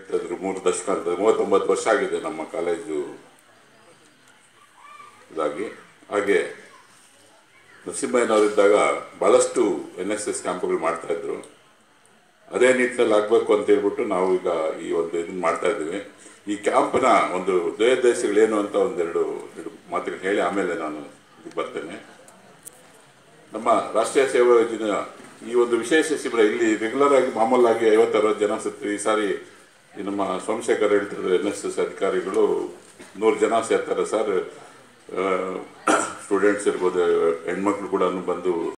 ಹೇಳ್ತಿದ್ರು ಮೂರು ದಶಕ ಅಂತ ಮೂವತ್ತೊಂಬತ್ತು ವರ್ಷ ಆಗಿದೆ ನಮ್ಮ ಕಾಲೇಜು ಇದಾಗಿ ಹಾಗೆ ನರಸಿಂಹಯ್ಯನವರಿದ್ದಾಗ ಭಾಳಷ್ಟು ಎನ್ ಎಸ್ ಎಸ್ ಕ್ಯಾಂಪ್ಗಳು ಮಾಡ್ತಾಯಿದ್ರು ಅದೇ ನಿಟ್ಟಿನಲ್ಲಿ ಆಗಬೇಕು ಅಂತ ಹೇಳ್ಬಿಟ್ಟು ನಾವು ಈಗ ಈ ಒಂದು ಇದನ್ನ ಮಾಡ್ತಾ ಇದ್ದೀವಿ ಈ ಕ್ಯಾಂಪ್ನ ಒಂದು ಧ್ಯೇಯೋದ್ದೇಶಗಳೇನು ಅಂತ ಒಂದೆರಡು ಎರಡು ಮಾತುಗಳು ಹೇಳಿ ಆಮೇಲೆ ನಾನು ಇದಕ್ಕೆ ಬರ್ತೇನೆ ನಮ್ಮ ರಾಷ್ಟ್ರೀಯ ಸೇವಾ ಯೋಜನೆಯ ಈ ಒಂದು ವಿಶೇಷ ಶಿಬಿರ ಇಲ್ಲಿ ರೆಗ್ಯುಲರ್ ಆಗಿ ಮಾಮೂಲಾಗಿ ಐವತ್ತು ಅರವತ್ತು ಜನ ಸಿಗ್ತೀವಿ ಈ ಸಾರಿ ಈ ನಮ್ಮ ಸೋಮಶೇಖರ್ ಹೇಳ್ತಿದ್ರು ಎನ್ ಎಸ್ ಎಸ್ ಅಧಿಕಾರಿಗಳು ನೂರು ಜನ ಸೇರ್ತಾರೆ ಸರ್ ಸ್ಟೂಡೆಂಟ್ಸ್ ಇರ್ಬೋದು ಹೆಣ್ಮಕ್ಳು ಕೂಡ ಬಂದು